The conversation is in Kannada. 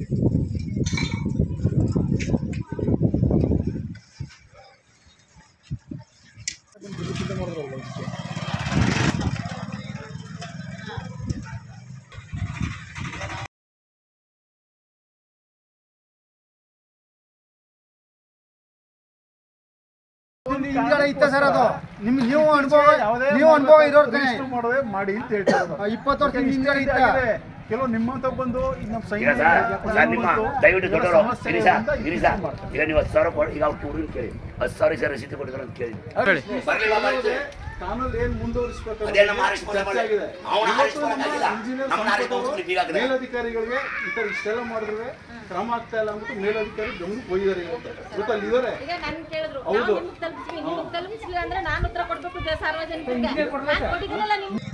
ಹಿಂದ್ಗಡೆ ಇತ್ತ ಸರ್ ಅದು ನಿಮ್ಗೆ ನೀವು ಅನುಭವ ನೀವು ಅನುಭವ ಇರೋರ್ ತಾನೆ ರಿಜಿಸ್ಟರ್ ಮಾಡೋದೇ ಮಾಡಿ ಅಂತ ಹೇಳ್ತಾರೆ ಇಪ್ಪತ್ತು ವರ್ಷ ಹಿಂದ್ಗಡೆ ಇತ್ತ ಕೆಲವು ನಿಮ್ಮಂತ ಬಂದು ಈಗ ನಮ್ಮ ಈಗ ಸರ್ ಸರ್ ನಿಮ್ಮ ದಯವಿಟ್ಟು ದೊಡ್ಡವರು ಇರಿ ಸರ್ ಇರಿ ಸರ್ ಈಗ ನೀವು ಹತ್ತು ಸಾವಿರ ಕೊಡಿ ಈಗ ಅವ್ರು ಟೂರಿನ ಕೇಳಿ ಹತ್ತು ಸಾವಿರ ಸರ್ ರಸೀದಿ ಕೊಟ್ಟಿದ್ರು ಅಂತ ಕೇಳಿ ಬರ್ಲಿ ಬಾಬಾ ಆಯ್ತು. ಕಾನೂನು ಏನ್ ಮುಂದುವರಿಸಬೇಕು ಅದೇ ನಮ್ಮ ಆರಿಸ್ ಮನೆ ಮಾಡಿ. ಅವ್ನ ಆರಿಸ್ ಮನೆ ಆಗಿಲ್ಲ. ನಮ್ಮ ಆರಿಸ್ ಮನೆ ಬೀಗ ಹಾಕಿದೆ. ಮೇಲಧಿಕಾರಿಗಳಿಗೆ ಈ ತರ ಇಷ್ಟೆಲ್ಲ ಮಾಡಿದ್ರೆ ಕ್ರಮ ಆಗ್ತಾ ಇಲ್ಲ ಅಂದ್ಬಿಟ್ಟು ಮೇಲಧಿಕಾರಿ ಗಮನಕ್ಕೆ ಹೋಗಿದ್ದಾರೆ ಇವತ್ತು ಗೊತ್ತಾ ಅಲ್ಲಿ ಇದಾರೆ ಈಗ ನನ್ ಕೇಳಿದ್ರು ಹೌದು. ನಾವು ನಿಮ್ಗೆ ತಲುಪಿಸ್ವಿ ನಿಮ್ಗೆ ತಲುಪಿಸ್ಲಿಲ್ಲ ಅಂದ್ರೆ ನಾನು ಉತ್ತರ ಕೊಡ್ಬೇಕು ಜ- ಸಾರ್ವಜನಿಕರಿಗೆ ನಾನ್ ಕೊಟ್ಟಿದ್ದೀನಲ್ಲ ನಿಮ್ಗೆ